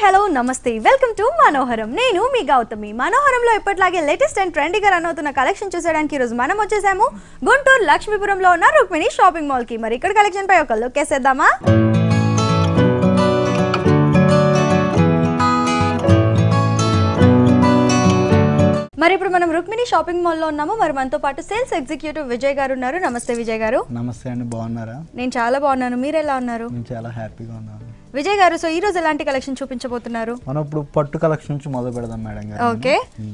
Hello నమస్తే welcome to మనోహరం నేను మీ గౌతమి మనోహరంలో ఎప్పటిలాగే లేటెస్ట్ అండ్ ట్రెండీగా రన్ అవుతున్న కలెక్షన్ చూసేయడానికి ఈ రోజు మనం వచ్చేసాము గుంటూరు లక్ష్మీపురంలో ఉన్న రుక్మిణి షాపింగ్ మాల్ కి మరి ఇక్కడ కలెక్షన్ పై ఒక లుక్ వేసేద్దామా మరి ఇప్పుడు మనం రుక్మిణి షాపింగ్ మాల్లో ఉన్నాము మరి మనతో పాటు సేల్స్ ఎగ్జిక్యూటివ్ విజయ్ గారు ఉన్నారు నమస్తే విజయ్ గారు నమస్తే అండి బాగున్నారా నేను చాలా బాగున్నాను మీరు ఎలా ఉన్నారు నేను చాలా హ్యాపీగా ఉన్నాను విజయ్ గారు సో ఈ రోజు ఎలాంటి కలెక్షన్ చూపించబోతున్నారు మనం ఇప్పుడు పట్టు కలెక్షన్ నుంచి మొదలు పెడదాం మేడం గారు ఓకే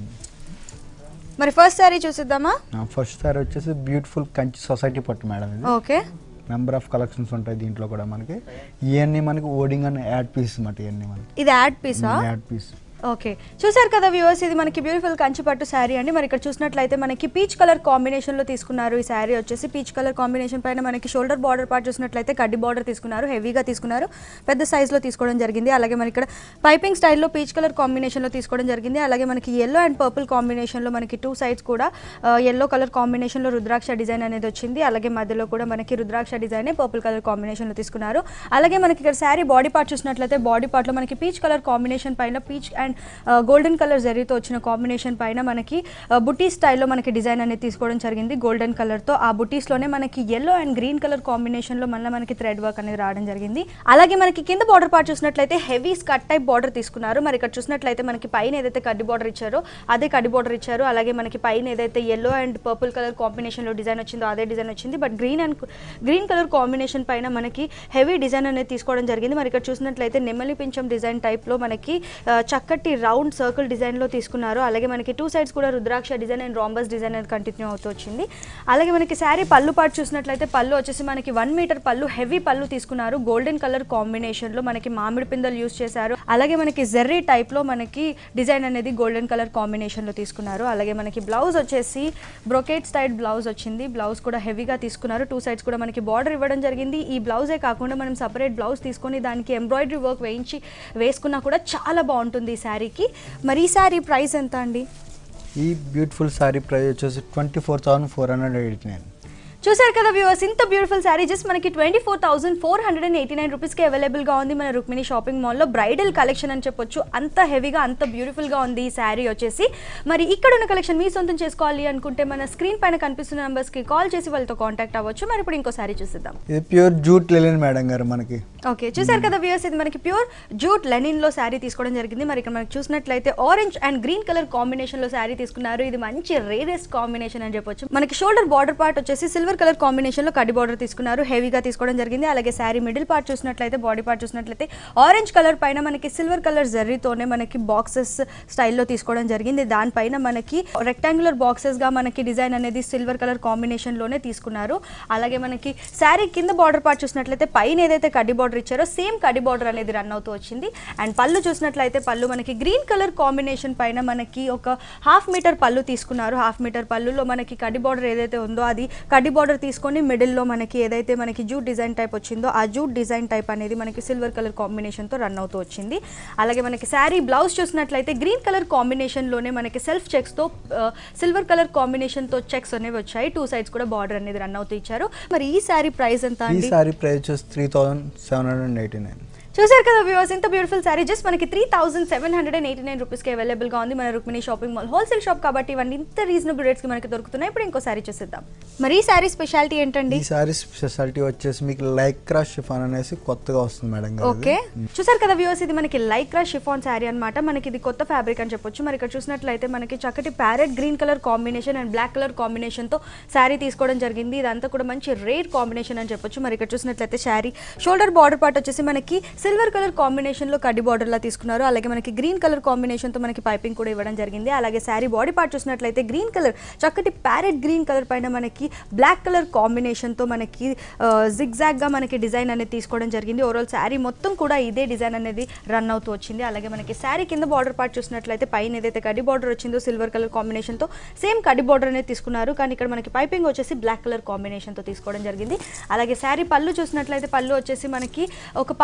మరి ఫస్ట్ సారీ చూసిద్దామా ఫస్ట్ సారి వచ్చేసి బ్యూటిఫుల్ కంచి సొసైటీ పట్టు మేడం ఇది ఓకే నెంబర్ ఆఫ్ కలెక్షన్స్ ఉంటాయి దీంట్లో కూడా మనకి ఇవన్నీ మనకి ఓడింగ్ అని యాడ్ పీస్ అన్నమాట ఇవన్నీ మనకి ఇది యాడ్ పీసా యాడ్ పీస్ ఓకే చూసారు కదా వ్యూవర్స్ ఇది మనకి బ్యూటిఫుల్ కంచి పట్టు శారీ అండి మరి ఇక్కడ చూసినట్లయితే మనకి పీచ్ కలర్ కాంబినేషన్ లో తీసుకున్నారు ఈ శారీ వచ్చేసి పీచ్ కలర్ కాంబినేషన్ పైన మనకి షోల్డర్ బార్డర్ పార్ట్ చూసినట్లయితే కడ్డీ బార్డర్ తీసుకున్నారు హెవీగా తీసుకున్నారు పెద్ద size లో తీసుకోవడం జరిగింది అలాగే మనకి ఇక్కడ పైపింగ్ స్టైల్లో పీచ్ కలర్ కాంబినేషన్ లో తీసుకోవడం జరిగింది అలాగే మనకి ఎల్లో అండ్ పర్పుల్ కాంబినేషన్ లో మనకి టూ సైడ్స్ కూడా ఎల్లో కలర్ కాంబినేషన్ లో రుద్రాక్ష డిజైన్ అనేది వచ్చింది అలాగే మధ్యలో కూడా మనకి rudraksha design purple colour combination లో తీసుకున్నారు అలాగే మనకి ఇక్కడ శారీ బాడీ పార్ట్ చూసినట్లయితే బాడీ పార్ట్ లో మనకి పీచ్ కలర్ కాంబినేషన్ పైన పీచ్ అండ్ గోల్డెన్ కలర్ జరీతో వచ్చిన కాంబినేషన్ పైన మనకి బుటీ స్టైల్లో మనకి డిజైన్ అనేది తీసుకోవడం జరిగింది గోల్డెన్ కలర్ తో ఆ బుటీస్ లోనే మనకి yellow and green colour combination లో మళ్ళీ మనకి థ్రెడ్ వర్క్ అనేది రావడం జరిగింది అలాగే మనకి కింద బార్డర్ పార్ట్ చూసినట్లయితే హెవీ స్కట్ టైప్ బార్డర్ తీసుకున్నారు మరి ఇక్కడ చూసినట్లయితే మనకి పైన ఏదైతే కడ్డీ బార్డర్ ఇచ్చారో అదే కడ్డీ బార్డర్ ఇచ్చారు అలాగే మనకి పైన ఏదైతే yellow and purple colour combination లో డిజైన్ వచ్చిందో అదే డిజైన్ వచ్చింది but green and green colour combination పైన మనకి హెవీ డిజైన్ అనేది తీసుకోవడం జరిగింది మరి ఇక్కడ చూసినట్లయితే నెమలి పింఛం డిజైన్ టైప్ లో మనకి ఆ, చక్కటి రౌండ్ సర్కిల్ డిజైన్ లో తీసుకున్నారు అలాగే మనకి టూ సైడ్స్ కూడా rudraksha design and rhombus design అనేది కంటిన్యూ అవుతూ వచ్చింది అలాగే మనకి శారీ పళ్ళు పాటు చూసినట్లయితే పళ్ళు వచ్చేసి మనకి వన్ మీటర్ పళ్ళు హెవీ పళ్ళు తీసుకున్నారు గోల్డెన్ కలర్ కాంబినేషన్ లో మనకి మామిడి పిందలు యూస్ చేశారు అలాగే మనకి జెర్రీ టైప్ లో మనకి డిజైన్ అనేది గోల్డెన్ కలర్ కాంబినేషన్ లో తీసుకున్నారు అలాగే మనకి బ్లౌజ్ వచ్చేసి బ్రొకేట్ స్టైల్ బ్లౌజ్ వచ్చింది బ్లౌజ్ కూడా హెవీగా తీసుకున్నారు టూ సైడ్స్ కూడా మనకి బార్డర్ ఇవ్వడం జరిగింది ఈ బ్లౌజే కాకుండా మనం సపరేట్ బ్లౌజ్ తీసుకొని దానికి ఎంబ్రాయిడరీ వర్క్ వేయించి వేసుకున్నా కూడా చాలా బాగుంటుంది ఈ శారీకి మరి ఈ శారీ ప్రైస్ ఎంత అండి ఈ బ్యూటిఫుల్ సారీ ప్రైస్ వచ్చేసి twenty four thousand four hundred eighty nine చూసారు కదా వ్యూవర్స్ ఇంత బ్యూటిఫుల్ శారీ జస్ట్ మనకి twenty four thousand four hundred and eighty nine రూపీస్కి అవైలబుల్గా ఉంది మన రుక్మిణి షాపింగ్ మాల్లో బ్రైడల్ కలెక్షన్ అని చెప్పొచ్చు అంత హెవీగా అంత బ్యూటిఫుల్గా ఉంది ఈ శారీ వచ్చేసి మరి ఇక్కడ ఉన్న కలెక్షన్ మీ సొంతం చేసుకోవాలి అనుకుంటే మన స్క్రీన్ పైన కనిపిస్తున్న నెంబర్స్కి కాల్ చేసి వాళ్ళతో కాంటాక్ట్ అవ్వచ్చు మరి ఇప్పుడు ఇంకో శారీ చూసిద్దాం ఇది ప్యూర్ జూట్ లెలిన్ మేడం గారు మనకి ఓకే చూసారు కదా వ్యూయర్స్ ఇది మనకి ప్యూర్ జూట్ లెనిన్ లో శారీ తీసుకోవడం జరిగింది మరి ఇక్కడ మనకి చూసినట్లయితే orange and green colour combination లో శారీ తీసుకున్నారు ఇది మంచి రేరెస్ట్ కాంబినేషన్ అని చెప్పొచ్చు మనకి షోల్డర్ బార్డర్ పార్ట్ వచ్చేసి సిల్వర్ కలర్ కాంబినేషన్ లో కడి బార్డర్ తీసుకున్నారు హెవీగా తీసుకోవడం జరిగింది అలాగే శారీ మిడిల్ పార్ట్ చూసినట్లయితే బాడీ పార్ట్ చూసినట్లయితే ఆరెంజ్ కలర్ పైన మనకి సిల్వర్ కలర్ జర్రీతోనే మనకి బాక్సెస్ స్టైల్లో తీసుకోవడం జరిగింది దానిపైన మనకి రెక్టాంగులర్ బాక్సెస్ గా మనకి డిజైన్ అనేది సిల్వర్ కలర్ కాంబినేషన్ లోనే తీసుకున్నారు అలాగే మనకి శారీ కింద బార్డర్ పార్ట్ చూసినట్లయితే పైన ఏదైతే కడ్డీ బార్డర్ ఇచ్చారో సేమ్ కడ్డీ బార్డర్ అనేది రన్ అవుతూ వచ్చింది అండ్ పళ్ళు చూసినట్లయితే పళ్ళు మనకి గ్రీన్ కలర్ కాంబినేషన్ పైన మనకి ఒక హాఫ్ మీటర్ పళ్ళు తీసుకున్నారు హాఫ్ మీటర్ పళ్ళులో మనకి కడ్డీ బార్డర్ ఏదైతే ఉందో అది కడ్డీ బార్డర్ తీసుకొని మిడిల్లో మనకి ఏదైతే మనకి జూట్ డిజైన్ టైప్ వచ్చిందో ఆ జూట్ డిజైన్ టైప్ అనేది మనకి సిల్వర్ కలర్ కాంబినేషన్తో రన్ అవుతూ వచ్చింది అలాగే మనకి శారీ బ్లౌజ్ చూసినట్లయితే గ్రీన్ కలర్ కాంబినేషన్లోనే మనకి సెల్ఫ్ చెక్స్తో సిల్వర్ కలర్ కాంబినేషన్తో చెక్స్ అనేవి వచ్చాయి టూ సైడ్స్ కూడా బార్డర్ అనేది రన్ అవుతూ ఇచ్చారు మరి ఈ శారీ ప్రైస్ ఎంత ఈ అండి సారీ ప్రైస్ వచ్చేసి three thousand seven hundred and eighty nine చూసారు కదా వ్యూవర్స్ ఇంత బ్యూటిఫుల్ శారీ జస్ట్ మనకి three thousand seven hundred and eighty nine రూపీస్కి అవైలబుల్గా ఉంది మన Rukmini shopping mall wholesale shop కాబట్టి ఇవన్నీ ఇంత రీజనబుల్ రేట్స్కి మనకి దొరుకుతున్నాయి ఇప్పుడు ఇంకో శారీ చూసేద్దాం మరి ఈ శారీ స్పెషాలిటీ ఏంటండి ఈ సారీ స్పెషాలిటీ వచ్చేసి మీకు లైక్రా షిఫాన్ అనేసి కొత్తగా వస్తుంది మేడం గారు ఇది. ఓకే చూసారు కదా వ్యూవర్స్ ఇది మనకి లైక్రా షిఫాన్ శారీ అన్నమాట మనకి ఇది కొత్త ఫ్యాబ్రిక్ అని చెప్పొచ్చు మరి ఇక్కడ చూసినట్లయితే మనకి చక్కటి parrot green colour combination and black colour combination తో శారీ తీసుకోవడం జరిగింది ఇదంతా కూడా మంచి రేర్ కాంబినేషన్ అని చెప్పొచ్చు మరి ఇక్కడ చూసినట్లయితే శారీ షోల్డర్ బార్డర్ పార్ట్ వచ్చేసి మనకి సిల్వర్ కలర్ కాంబినేషన్ లో కడ్డీ బార్డర్ లా తీసుకున్నారు అలాగే మనకి గ్రీన్ కలర్ కాంబినేషన్ తో మనకి పైపింగ్ కూడా ఇవ్వడం జరిగింది అలాగే శారీ బాడీ పార్ట్ చూసినట్లయితే గ్రీన్ కలర్ చక్కటి ప్యారెట్ గ్రీన్ కలర్ పైన మనకి బ్లాక్ కలర్ కాంబినేషన్ తో మనకి జిగ్జాగ్ గా మనకి డిజైన్ అనేది తీసుకోవడం జరిగింది ఓవరాల్ శారీ మొత్తం కూడా ఇదే డిజైన్ అనేది రన్ అవుతూ వచ్చింది అలాగే మనకి శారీ కింద బార్డర్ పార్ట్ చూసినట్లయితే పైన ఏదైతే కడ్డీ బార్డర్ వచ్చిందో సిల్వర్ కలర్ కాంబినేషన్ తో సేమ్ కడ్డీ బార్డర్ అనేది తీసుకున్నారు కానీ ఇక్కడ మనకి పైపింగ్ వచ్చేసి బ్లాక్ కలర్ కాంబినేషన్ తో తీసుకోవడం జరిగింది అలాగే శారీ పళ్ళు చూసినట్లయితే పళ్ళు వచ్చేసి మనకి ఒక పావు మీటర్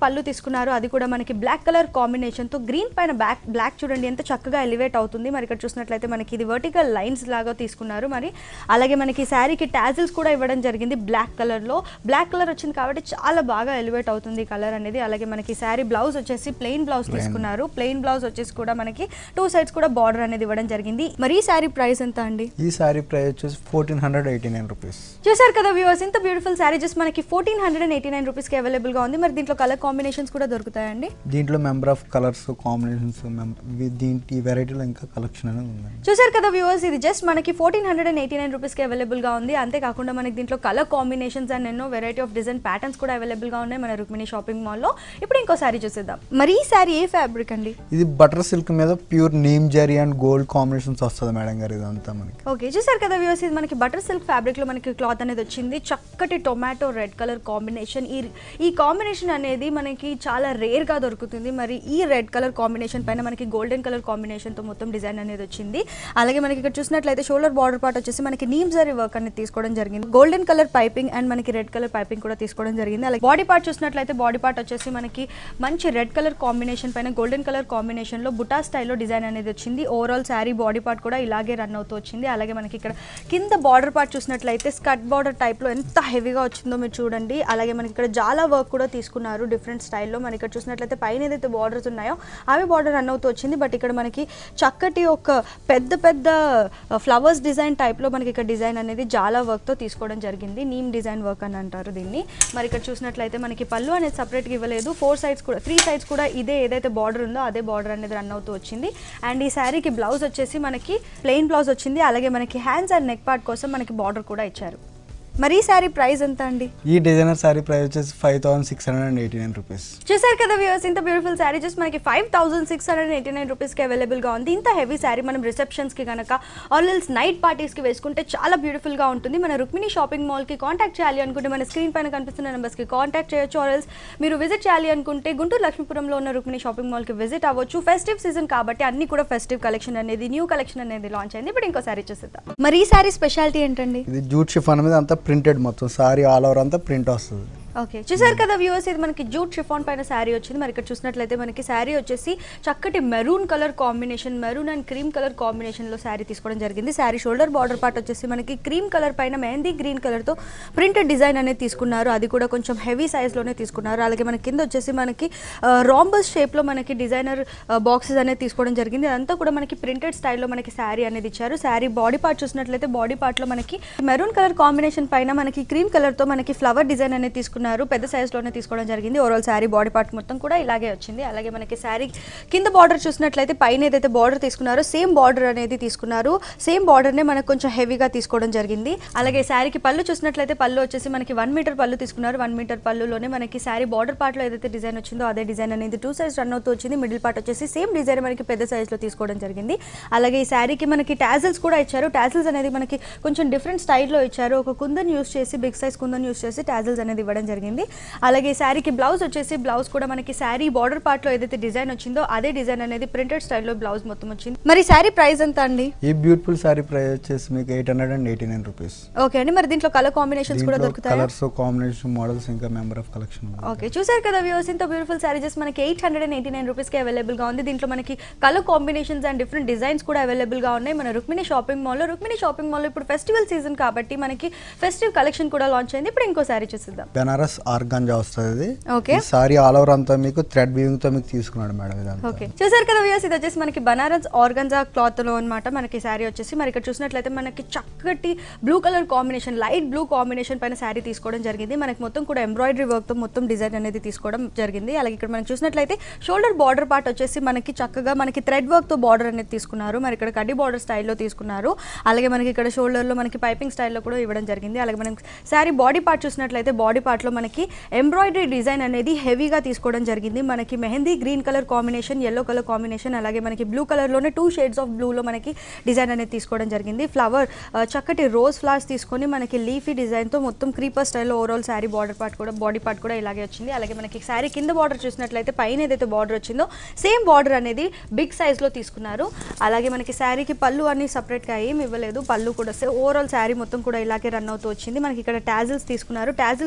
పళ్ళు తీసుకున్నారు అది కూడా మనకి బ్లాక్ కలర్ కాంబినేషన్తో గ్రీన్ పైన బ్యాక్ బ్లాక్ చూడండి ఎంత చక్కగా ఎలివేట్ అవుతుంది మరి ఇక్కడ చూసినట్లయితే మనకి ఇది వర్టికల్ లైన్స్ లాగా తీసుకున్నారు మరి అలాగే మనకి శారీకి టాజిల్స్ కూడా ఇవ్వడం జరిగింది బ్లాక్ కలర్లో బ్లాక్ కలర్ వచ్చింది కాబట్టి చాలా బాగా ఎలివేట్ అవుతుంది ఈ కలర్ అనేది అలాగే మనకి శారీ బ్లౌజ్ వచ్చేసి ప్లెయిన్ బ్లౌజ్ తీసుకున్నారు ప్లెయిన్ బ్లౌజ్ వచ్చేసి కూడా మనకి టూ సైడ్స్ కూడా బార్డర్ అనేది ఇవ్వడం జరిగింది మరి ఈ శారీ ప్రైస్ ఎంత అండి ఈ శారీ ప్రైస్ వచ్చేసి fourteen hundred eighty nine rupees చూసారు కదా వ్యూవర్స్ ఇంత బ్యూటిఫుల్ శారీ జస్ట్ మనకి fourteen hundred and eighty nine రూపీస్కి అవైలబుల్గా ఉంది మరి దీంట్లో కలర్ కాంబినేషన్స్ కూడా దొరుకుతాయండి దీంట్లో మెంబర్ ఆఫ్ కలర్స్ కాంబినేషన్స్ దీంట్లో ఈ వెరైటీలో ఇంకా కలెక్షన్ అనేది ఉందండి చూసారు కదా వ్యూవర్స్ ఇది జస్ట్ మనకి fourteen hundred and eighty nine రూపీస్కి అవైలబుల్గా ఉంది అంతేకాకుండా మనకి దీంట్లో కలర్ కాంబినేషన్స్ అండ్ ఎన్నో వెరైటీ ఆఫ్ డిజైన్ ప్యాటర్న్స్ కూడా అవైలబుల్గా ఉన్నాయి మన రుక్మిణి షాపింగ్ మాల్లో ఇప్పుడు ఇంకో శారీ చూసేద్దాం మరి ఈ శారీ ఏ ఫ్యాబ్రిక్ అండి ఇది బటర్ సిల్క్ మీద ప్యూర్ నీమ్ జరీ అండ్ గోల్డ్ కాంబినేషన్స్ వస్తుంది మేడం గారు ఇదంతా మనకి ఓకే చూసారు కదా వ్యూవర్స్ ఇది మనకి బటర్ సిల్క్ ఫ్యాబ్రిక్ లో మనకి క్లాత్ అనేది వచ్చింది చక్కటి టొమాటో రెడ్ కలర్ కాంబినేషన్ ఈ ఈ కాంబినేషన్ అనేది మనకి చాలా రేర్ గా దొరుకుతుంది మరి ఈ రెడ్ కలర్ కాంబినేషన్ పైన మనకి గోల్డెన్ కలర్ కాంబినేషన్ తో మొత్తం డిజైన్ అనేది వచ్చింది అలాగే మనకి ఇక్కడ చూసినట్లయితే షోల్డర్ బార్డర్ పార్ట్ వచ్చేసి మనకి నీమ్ జరీ వర్క్ అనేది తీసుకోవడం జరిగింది గోల్డెన్ కలర్ పైపింగ్ అండ్ మనకి రెడ్ కలర్ పైపింగ్ కూడా తీసుకోవడం జరిగింది అలాగే బాడీ పార్ట్ చూసినట్లయితే బాడీ పార్ట్ వచ్చేసి మనకి మంచి రెడ్ కలర్ కాంబినేషన్ పైన గోల్డెన్ కలర్ కాంబినేషన్ లో బుటా స్టైల్లో డిజైన్ అనేది వచ్చింది ఓవరాల్ శారీ బాడీ పార్ట్ కూడా ఇలాగే రన్ అవుతూ వచ్చింది అలాగే మనకి ఇక్కడ కింద బార్డర్ పార్ట్ చూసినట్లయితే స్కర్ట్ బార్డర్ టైప్ లో ఎంత హెవీగా వచ్చిందో మీరు చూడండి అలాగే మనకి ఇక్కడ చాలా వర్క్ కూడా తీసుకున్నారు డిఫరెంట్ స్టైల్లో మనకి ఇక్కడ చూసినట్లయితే పైన ఏదైతే బార్డర్స్ ఉన్నాయో అవి బార్డర్ రన్ అవుతూ వచ్చింది బట్ ఇక్కడ మనకి చక్కటి ఒక పెద్ద పెద్ద ఫ్లవర్స్ డిజైన్ టైప్లో మనకి ఇక్కడ డిజైన్ అనేది చాలా వర్క్తో తీసుకోవడం జరిగింది నీమ్ డిజైన్ వర్క్ అని అంటారు దీన్ని మరి ఇక్కడ చూసినట్లయితే మనకి పళ్ళు అనేది సపరేట్గా ఇవ్వలేదు ఫోర్ సైడ్స్ కూడా త్రీ సైడ్స్ కూడా ఇదే ఏదైతే బార్డర్ ఉందో అదే బార్డర్ అనేది రన్ అవుతూ వచ్చింది అండ్ ఈ శారీకి బ్లౌజ్ వచ్చేసి మనకి ప్లెయిన్ బ్లౌజ్ వచ్చింది అలాగే మనకి హ్యాండ్స్ అండ్ నెక్ పార్ట్ కోసం మనకి బార్డర్ కూడా ఇచ్చారు మరి ఈ శారీ ప్రైస్ ఎంత అండి ఈ డిజైనర్ శారీ ప్రైస్ వచ్చేసి five thousand six hundred and eighty nine rupees చూసారు కదా వ్యూవర్స్ ఇంత బ్యూటిఫుల్ శారీ జస్ట్ మనకి five thousand six hundred eighty nine రూపీస్కి అవైలబుల్గా ఉంది ఇంత హెవీ శారీ మనం రిసెప్షన్స్కి కనుక ఆల్రెల్స్ నైట్ పార్టీస్కి వేసుకుంటే చాలా బ్యూటిఫుల్గా ఉంటుంది మన రుక్మిణి షాపింగ్ మాల్కి కాంటాక్ట్ చేయాలి అనుకుంటే మన స్క్రీన్ పైన కనిపిస్తున్న నెంబర్స్కి కాంటాక్ట్ చేయొచ్చు ఆల్రెల్స్ మీరు విజిట్ చేయాలి అనుకుంటే గుంటూరు లక్ష్మీపురంలో ఉన్న రుక్మిణి షాపింగ్ మాల్కి విజిట్ అవ్వచ్చు ఫెస్టివ్ సీజన్ కాబట్టి అన్ని కూడా ఫెస్టివ్ కలెక్షన్ అనేది న్యూ కలెక్షన్ అనేది లాంచ్ అయింది ఇప్పుడు ఇంకో శారీ చూసేద్దాం మరి ఈ శారీ స్పెషాలిటీ ఏంటండి ఇది జూట్ షిఫాన్ మీద అంతా ప్రింటెడ్ మొత్తం సారీ ఆల్ ఓవర్ అంతా ప్రింట్ వస్తుంది ఓకే చూసారు కదా వ్యూవర్స్ ఇది మనకి జూట్ షిఫాన్ పైన శారీ వచ్చింది మరి ఇక్కడ చూసినట్లయితే మనకి శారీ వచ్చేసి చక్కటి maroon colour combination maroon and cream colour కాంబినేషన్లో శారీ తీసుకోవడం జరిగింది శారీ షోల్డర్ బార్డర్ పార్ట్ వచ్చేసి మనకి క్రీమ్ కలర్ పైన మెహందీ గ్రీన్ కలర్తో ప్రింటెడ్ డిజైన్ అనేది తీసుకున్నారు అది కూడా కొంచెం హెవీ సైజ్లోనే తీసుకున్నారు అలాగే మనకి కింద వచ్చేసి మనకి రాంబస్ షేప్లో మనకి డిజైనర్ బాక్సెస్ అనేది తీసుకోవడం జరిగింది అదంతా కూడా మనకి ప్రింటెడ్ స్టైల్లో మనకి శారీ అనేది ఇచ్చారు శారీ బాడీ పార్ట్ చూసినట్లయితే బాడీ పార్ట్లో మనకి మెరూన్ కలర్ కాంబినేషన్ పైన మనకి క్రీమ్ కలర్తో మనకి ఫ్లవర్ డిజైన్ అనేది తీసుకున్నారు పెద్ద సైజ్లోనే తీసుకోవడం జరిగింది ఓవరాల్ శారీ బాడీ పార్ట్ మొత్తం కూడా ఇలాగే వచ్చింది అలాగే మనకి శారీ కింద బార్డర్ చూసినట్లయితే పైన ఏదైతే బార్డర్ తీసుకున్నారో సేమ్ బార్డర్ అనేది తీసుకున్నారు సేమ్ బార్డర్నే మనకు కొంచెం హెవీగా తీసుకోవడం జరిగింది అలాగే శారీకి పళ్ళు చూసినట్లయితే పళ్ళు వచ్చేసి మనకి వన్ మీటర్ పళ్ళు తీసుకున్నారు వన్ మీటర్ పళ్ళులోనే మనకి శారీ బార్డర్ పార్ట్లో ఏదైతే డిజైన్ వచ్చిందో అదే డిజైన్ అనేది టూ సైజ్ రన్ అవుతూ వచ్చింది మిడిల్ పార్ట్ వచ్చేసి సేమ్ డిజైన్ మనకి పెద్ద సైజ్లో తీసుకోవడం జరిగింది అలాగే ఈ శారీకి మనకి టాజిల్స్ కూడా ఇచ్చారు టాజిల్స్ అనేది మనకి కొంచెం డిఫరెంట్ స్టైల్లో ఇచ్చారు ఒక కుందన్ యూస్ చేసి బిగ్ సైజ్ కుందన్ యూస్ చేసి టాజిల్స్ అనేది ఇవ్వడం జరిగింది అలాగే ఈ శారీకి బ్లౌజ్ వచ్చేసి బ్లౌజ్ కూడా మనకి శారీ బార్డర్ పార్ట్లో ఏదైతే డిజైన్ వచ్చిందో అదే డిజైన్ అనేది ప్రింటెడ్ స్టైల్లో బ్లౌజ్ మొత్తం వచ్చింది మరి శారీ ప్రైస్ ఎంత అండి ఈ బ్యూటిఫుల్ శారీ ప్రైస్ వచ్చేసి మీకు eight hundred and eighty nine rupees okay అండి మరి దీంట్లో కలర్ కాంబినేషన్స్ కూడా దొరుకుతాయా కలర్స్ కాంబినేషన్ మోడల్స్ ఇంకా మెంబర్ ఆఫ్ కలెక్షన్ ఓకే చూసారు కదా వ్యూవర్స్ ఇంత బ్యూటిఫుల్ శారీ జస్ట్ మనకి eight hundred and eighty nine రూపీస్కి అవైలబుల్గా ఉంది దీంట్లో మనకి colour combinations and different designs కూడా అవైలబుల్గా ఉన్నాయి మన రుక్మిణి షాపింగ్ మాల్లో రుక్మిణి షాపింగ్ మాల్లో ఇప్పుడు ఫెస్టివల్ సీజన్ కాబట్టి మనకి ఫెస్టివ్ కలెక్షన్ కూడా లాంచ్ అయింది ఇప్పుడు ఇంకో శారీ చూసిద్దాం బెనారస్ ఆర్గాంజా వస్తుంది ఇది ఓకే ఈ సారీ ఆల్ ఓవర్ అంతా మీకు థ్రెడ్ వీవింగ్ తో మీకు తీసుకున్నాడు మేడం ఇదంతా ఓకే చూసారు కదా వ్యూస్ ఇది వచ్చేసి మనకి బనారస్ ఆర్గన్జా క్లాత్ లో అనమాట మనకి శారీ వచ్చేసి మరి ఇక్కడ చూసినట్లయితే మనకి చక్కటి blue colour combination light blue combination పైన శారీ తీసుకోవడం జరిగింది మనకి మొత్తం కూడా ఎంబ్రాయిడరీ వర్క్ తో మొత్తం డిజైన్ అనేది తీసుకోవడం జరిగింది అలాగే ఇక్కడ మనం చూసినట్లయితే షోల్డర్ బార్డర్ పార్ట్ వచ్చేసి మనకి చక్కగా మనకి థ్రెడ్ వర్క్ తో బార్డర్ అనేది తీసుకున్నారు మరి ఇక్కడ కడ్డీ బార్డర్ స్టైల్లో తీసుకున్నారు అలాగే మనకి ఇక్కడ షోల్డర్ లో మనకి పైపింగ్ స్టైల్లో కూడా ఇవ్వడం జరిగింది అలాగే మనం శారీ బాడీ పార్ట్ చూసినట్లయితే బాడీ పార్ట్ లో మనకి ఎంబ్రాయిడరీ డిజైన్ అనేది హెవీగా తీసుకోవడం జరిగింది మనకి mehndi green colour combination yellow colour combination అలాగే మనకి బ్లూ కలర్లోనే టూ షేడ్స్ ఆఫ్ బ్లూలో మనకి డిజైన్ అనేది తీసుకోవడం జరిగింది ఫ్లవర్ ఆ, చక్కటి రోజ్ ఫ్లవర్స్ తీసుకొని మనకి లీఫీ డిజైన్తో మొత్తం క్రీపర్ స్టైల్లో ఓవరాల్ శారీ బార్డర్ పార్ట్ కూడా బాడీ పార్ట్ కూడా ఇలాగే వచ్చింది అలాగే మనకి శారీ కింద బార్డర్ చూసినట్లయితే పైన ఏదైతే బార్డర్ వచ్చిందో సేమ్ బార్డర్ అనేది బిగ్ సైజ్లో తీసుకున్నారు అలాగే మనకి శారీకి పళ్ళు అన్ని సపరేట్గా ఏం ఇవ్వలేదు పళ్ళు కూడా ఓవరాల్ శారీ మొత్తం కూడా ఇలాగే రన్ అవుతూ వచ్చింది మనకి ఇక్కడ టాజిల్స్ తీసుకున్నారు టాజిల్స్లో కూడా మనకి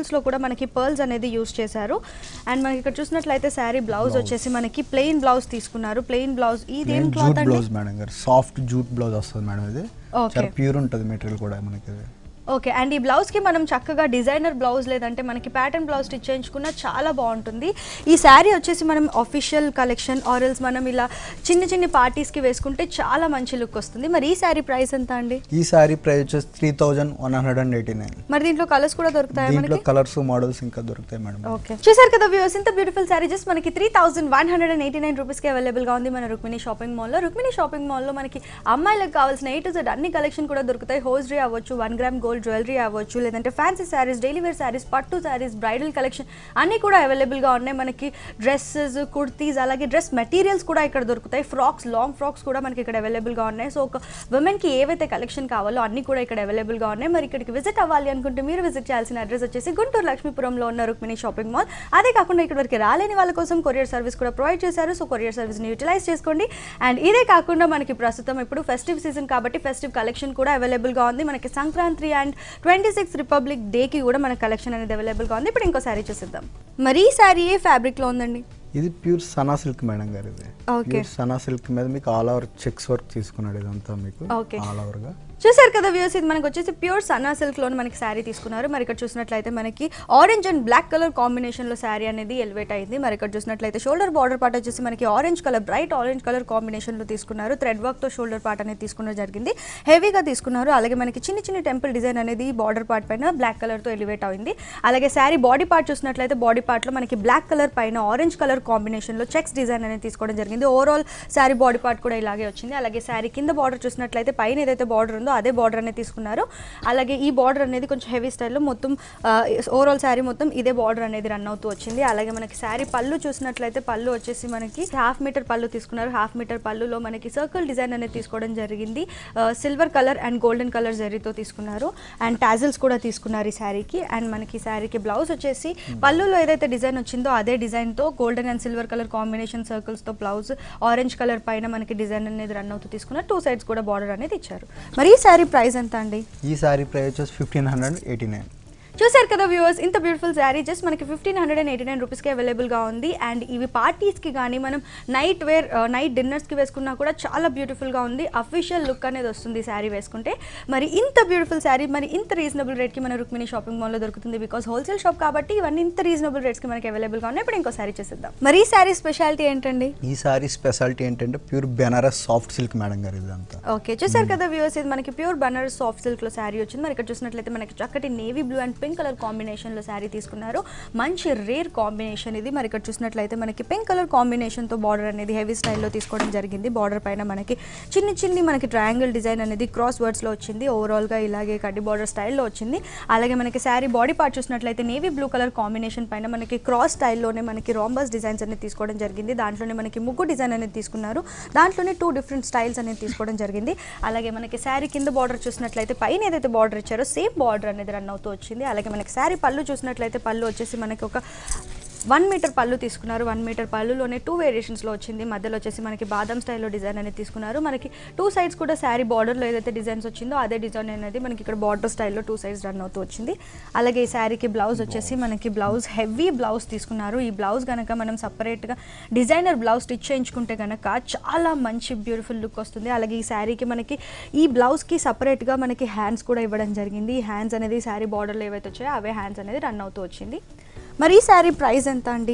మనకి పర్ల్స్ అనేది యూస్ చేశారు అండ్ మనకి ఇక్కడ చూసినట్లయితే శారీ బ్లౌజ్ వచ్చేసి మనకి ప్లెయిన్ బ్లౌజ్ తీసుకున్నారు ప్లెయిన్ బ్లౌజ్ ఇది ఏం క్లాత్ జూట్ అండి బ్లౌజ్ మేడం గారు సాఫ్ట్ జూట్ బ్లౌజ్ వస్తుంది మేడం ఇది Okay. చాలా ప్యూర్ ఉంటుంది మెటీరియల్ కూడా మనకి ఇది ఓకే అండ్ ఈ బ్లౌజ్కి మనం చక్కగా డిజైనర్ బ్లౌజ్ లేదంటే మనకి ప్యాటర్న్ బ్లౌజ్ స్టిచ్ చేయించుకున్న చాలా బాగుంటుంది ఈ శారీ వచ్చేసి మనం అఫీషియల్ కలెక్షన్ ఆరల్స్ మనం ఇలా చిన్న చిన్న పార్టీస్కి వేసుకుంటే చాలా మంచి లుక్ వస్తుంది మరి ఈ శారీ ప్రైస్ ఎంత అండి ఈ సారీ ప్రైస్ వచ్చేసి three thousand one hundred and eighty nine మరి దీంట్లో కలర్స్ కూడా దొరుకుతాయి దీంట్లో మనకి కలర్స్ మోడల్స్ ఇంకా దొరుకుతాయి మేడం ఓకే చూసారు కదా వ్యూస్ ఇంత బ్యూటిఫుల్ శారీ జస్ట్ మనకి three thousand one hundred and eighty nine రూపీస్కి అవైలబుల్గా ఉంది మన రుక్మిణి షాపింగ్ మాల్లో రుక్మిణి షాపింగ్ మాల్లో మనకి అమ్మాయిలకు కావాల్సిన ఏ టు జెడ్ అన్ని కలెక్షన్ కూడా దొరుకుతాయి హోస్డరీ అవ్వచ్చు వన్ గ్రామ్ గోల్డ్ జ్యువెలరీ అవ్వచ్చు లేదంటే fancy saris daily wear saris పట్టు శారీస్ బ్రైడల్ కలెక్షన్ అన్నీ కూడా అవైలబుల్గా ఉన్నాయి మనకి డ్రెస్సెస్ కుర్తీస్ అలాగే డ్రెస్ మెటీరియల్స్ కూడా ఇక్కడ దొరుకుతాయి ఫ్రాక్స్ లాంగ్ ఫ్రాక్స్ కూడా మనకి ఇక్కడ అవైలబుల్గా ఉన్నాయి సో ఒక ఉమెన్కి ఏవైతే కలెక్షన్ కావాలో అన్నీ కూడా ఇక్కడ అవైలబుల్గా ఉన్నాయి మరి ఇక్కడికి విజిట్ అవ్వాలి అనుకుంటే మీరు విజిట్ చేయాల్సిన అడ్రస్ వచ్చేసి గుంటూరు లక్ష్మీపురంలో ఉన్న రుక్మిణి షాపింగ్ మాల్ అదే కాకుండా ఇక్కడ వరకు రాలేని వాళ్ళ కోసం కొరియర్ సర్వీస్ కూడా ప్రొవైడ్ చేశారు సో కొరియర్ సర్వీస్ని యూటిలైజ్ చేసుకోండి అండ్ ఇదే కాకుండా మనకి ప్రస్తుతం ఇప్పుడు ఫెస్టివ్ సీజన్ కాబట్టి ఫెస్టివ్ కలెక్షన్ కూడా అవైలబుల్గా ఉంది మనకి Sankranti and twenty six republic డేకి కూడా మన కలెక్షన్ అనేది అవైలబుల్గా ఉంది ఇప్పుడు ఇంకో శారీ చూసిద్దాం మరి ఈ శారీ ఏ ఫ్యాబ్రిక్లో ఉందండి ఇది ప్యూర్ సనా సిల్క్ మేడం గారు ఇది Okay. ప్యూర్ సనా సిల్క్ మీద మీకు ఆల్ ఓవర్ చెక్స్ వర్క్ తీసుకున్నాడు ఇదంతా మీకు Okay. ఆల్ ఓవర్ గా చూసారు కదా వ్యూస్ ఇది మనకి వచ్చేసి ప్యూర్ సన్నా సిల్క్ లో మనకి శారీ తీసుకున్నారు మరి ఇక్కడ చూసినట్లయితే మనకి orange and black colour combination లో శారీ అనేది ఎలివేట్ అయింది మరి ఇక్కడ చూసినట్లయితే షోల్డర్ బార్డర్ పార్ట్ వచ్చేసి మనకి orange colour bright orange colour combination లో తీసుకున్నారు థ్రెడ్ వర్క్ తో షోల్డర్ పార్ట్ అనేది తీసుకున్న జరిగింది హెవీగా తీసుకున్నారు అలాగే మనకి చిన్న చిన్న టెంపుల్ డిజైన్ అనేది బార్డర్ పార్ట్ పైన బ్లాక్ కలర్ తో ఎలివేట్ అయింది అలాగే శారీ బాడీ పార్ట్ చూసినట్లయితే బాడీ పార్ట్ లో మనకి బ్లాక్ కలర్ పైన ఆరెంజ్ కలర్ కాంబినేషన్ లో చెక్స్ డిజైన్ అనేది తీసుకోవడం జరిగింది ఓవరాల్ శారీ బాడీ పార్ట్ కూడా ఇలాగే వచ్చింది అలాగే శారీ కింద బార్డర్ చూసినట్లయితే పైన ఏదైతే బార్డర్ ఉందో అదే బార్డర్ అనేది తీసుకున్నారు అలాగే ఈ బార్డర్ అనేది కొంచెం హెవీ స్టైల్లో మొత్తం ఓవరాల్ శారీ మొత్తం ఇదే బార్డర్ అనేది రన్ అవుతూ వచ్చింది అలాగే మనకి శారీ పళ్ళు చూసినట్లయితే పళ్ళు వచ్చేసి మనకి హాఫ్ మీటర్ పళ్ళు తీసుకున్నారు హాఫ్ మీటర్ పళ్ళులో మనకి సర్కిల్ డిజైన్ అనేది తీసుకోవడం జరిగింది silver colour and golden colour జరీతో తీసుకున్నారు అండ్ టాజిల్స్ కూడా తీసుకున్నారు ఈ శారీకి అండ్ మనకి ఈ శారీకి బ్లౌజ్ వచ్చేసి పళ్ళులో ఏదైతే డిజైన్ వచ్చిందో అదే డిజైన్తో golden and silver colour combination సర్కిల్స్తో బ్లౌజ్ ఆరెంజ్ కలర్ పైన మనకి డిజైన్ అనేది రన్ అవుతూ తీసుకున్నారు టూ సైడ్స్ కూడా బార్డర్ అనేది ఇచ్చారు మరి ఈ శారీ ప్రైస్ ఎంత అండి ఈ సారీ ప్రైస్ వచ్చేసి ఫిఫ్టీన్ హండ్రెడ్ ఎయిటీ నైన్ చూసారు కదా వ్యూవర్స్ ఇంత బ్యూటిఫుల్ శారీ జస్ట్ మనకి fifteen hundred and eighty nine రూపీస్కి అవైలబుల్గా ఉంది అండ్ ఇవి పార్టీస్కి కానీ మనం నైట్ వేర్ నైట్ డిన్నర్స్కి వేసుకున్నా కూడా చాలా బ్యూటిఫుల్గా ఉంది అఫీషియల్ లుక్ అనేది వస్తుంది శారీ వేసుకుంటే మరి ఇంత బ్యూటిఫుల్ శారీ మరి ఇంత రీజనబుల్ రేట్కి మన రుక్మిణి షాపింగ్ మాల్లో దొరుకుతుంది బికాస్ హోల్సేల్ షాప్ కాబట్టి ఇవన్నీ ఇంత రీజనబుల్ రేట్స్కి మనకి అవైలబుల్గా ఉన్నాయి ఇప్పుడు ఇంకో శారీ చేసేద్దాం మరి ఈ శారీ స్పెషాలిటీ ఏంటండి ఈ సారీ స్పెషాలిటీ ఏంటంటే pure Banaras soft silk madam గారు ఇదంతా ఓకే చూసారు కదా వ్యూవర్స్ ఇది మనకి ప్యూర్ బనారస్ సాఫ్ట్ సిల్క్ లో శారీ వచ్చింది మరి ఇక్కడ చూసినట్లయితే మనకి చక్కటి navy blue and pink colour combination లో శారీ తీసుకున్నారు మంచి రేర్ కాంబినేషన్ ఇది మరి ఇక్కడ చూసినట్లయితే మనకి పింక్ కలర్ కాంబినేషన్ తో బార్డర్ అనేది హెవీ స్టైల్లో తీసుకోవడం జరిగింది బార్డర్ పైన మనకి చిన్ని చిన్ని మనకి ట్రయాంగిల్ డిజైన్ అనేది క్రాస్ వర్డ్స్ లో వచ్చింది ఓవరాల్ గా ఇలాగే కడ్డీ బార్డర్ స్టైల్లో వచ్చింది అలాగే మనకి శారీ బాడీ పార్ట్ చూసినట్లయితే నేవీ బ్లూ కలర్ కాంబినేషన్ పైన మనకి క్రాస్ స్టైల్లోనే మనకి రాంబస్ డిజైన్స్ అనేది తీసుకోవడం జరిగింది దాంట్లోనే మనకి ముగ్గు డిజైన్ అనేది తీసుకున్నారు దాంట్లోనే టూ డిఫరెంట్ స్టైల్స్ అనేది తీసుకోవడం జరిగింది అలాగే మనకి శారీ కింద బార్డర్ చూసినట్లయితే పైన ఏదైతే బార్డర్ ఇచ్చారో సేమ్ బార్డర్ అనేది రన్ అవుతూ వచ్చింది అలాగే మనకి శారీ పళ్ళు చూసినట్లయితే పళ్ళు వచ్చేసి మనకి ఒక వన్ మీటర్ పళ్ళు తీసుకున్నారు వన్ మీటర్ పళ్ళులోనే టూ వేరియేషన్స్లో వచ్చింది మధ్యలో వచ్చేసి మనకి బాదం స్టైల్లో డిజైన్ అనేది తీసుకున్నారు మనకి టూ సైడ్స్ కూడా శారీ బార్డర్లో ఏదైతే డిజైన్స్ వచ్చిందో అదే డిజైన్ అనేది మనకి ఇక్కడ బార్డర్ స్టైల్లో టూ సైడ్స్ రన్ అవుతూ వచ్చింది అలాగే ఈ శారీకి బ్లౌజ్ వచ్చేసి మనకి బ్లౌజ్ హెవీ బ్లౌజ్ తీసుకున్నారు ఈ బ్లౌజ్ కనుక మనం సపరేట్గా డిజైనర్ బ్లౌజ్ స్టిచ్ చేయించుకుంటే కనుక చాలా మంచి బ్యూటిఫుల్ లుక్ వస్తుంది అలాగే ఈ శారీకి మనకి ఈ బ్లౌజ్కి సపరేట్గా మనకి హ్యాండ్స్ కూడా ఇవ్వడం జరిగింది ఈ హ్యాండ్స్ అనేది శారీ బార్డర్లో ఏవైతే వచ్చాయో అవే హ్యాండ్స్ అనేది రన్ అవుతూ వచ్చింది మరి ఈ శారీ ప్రైస్ ఎంత అండి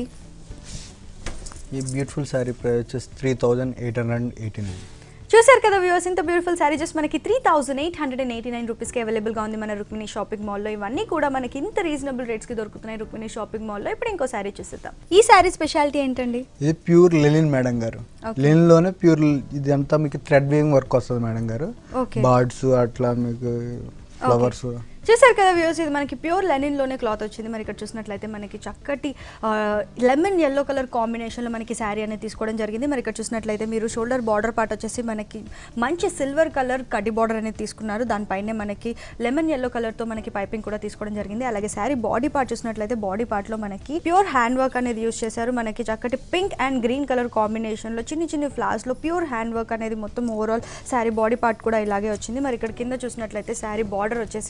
ఈ బ్యూటిఫుల్ సారీ ప్రైస్ వచ్చేసి three thousand eight hundred eighty nine చూసారు కదా వ్యూవర్స్ ఇంత బ్యూటిఫుల్ శారీ జస్ట్ మనకి three thousand eight hundred and eighty nine రూపీస్కి అవైలబుల్గా ఉంది మన రుక్మిణి షాపింగ్ మాల్లో ఇవన్నీ కూడా మనకి ఇంత రీజనబుల్ రేట్స్కి దొరుకుతున్నాయి రుక్మిణి షాపింగ్ మాల్లో ఇప్పుడు ఇంకో శారీ చూసేద్దాం ఈ శారీ స్పెషాలిటీ ఏంటండి ఇది ప్యూర్ లెలిన్ మేడం గారు Okay. లెనిన్ లోనే ప్యూర్ ఇది అంతా మీకు థ్రెడ్ వీవింగ్ వర్క్ వస్తుంది మేడం గారు Okay. బర్డ్స్ అట్లా మీకు ఫ్లవర్స్ చూసారు కదా వ్యూస్ ఇది మనకి ప్యూర్ లెనిన్లోనే క్లాత్ వచ్చింది మరి ఇక్కడ చూసినట్లయితే మనకి చక్కటి లెమన్ ఎల్లో కలర్ కాంబినేషన్లో మనకి శారీ అనేది తీసుకోవడం జరిగింది మరి ఇక్కడ చూసినట్లయితే మీరు షోల్డర్ బార్డర్ పార్ట్ వచ్చేసి మనకి మంచి సిల్వర్ కలర్ కడ్డీ బార్డర్ అనేది తీసుకున్నారు దానిపైనే మనకి లెమన్ ఎల్లో కలర్తో మనకి పైపింగ్ కూడా తీసుకోవడం జరిగింది అలాగే శారీ బాడీ పార్ట్ చూసినట్లయితే బాడీ పార్ట్లో మనకి ప్యూర్ హ్యాండ్ వర్క్ అనేది యూస్ చేశారు మనకి చక్కటి పింక్ అండ్ గ్రీన్ కలర్ కాంబినేషన్లో చిన్ని చిన్ని ఫ్లాస్లో ప్యూర్ హ్యాండ్ వర్క్ అనేది మొత్తం ఓవరాల్ శారీ బాడీ పార్ట్ కూడా ఇలాగే వచ్చింది మరి ఇక్కడ కింద చూసినట్లయితే శారీ బార్డర్ వచ్చేసి మనకి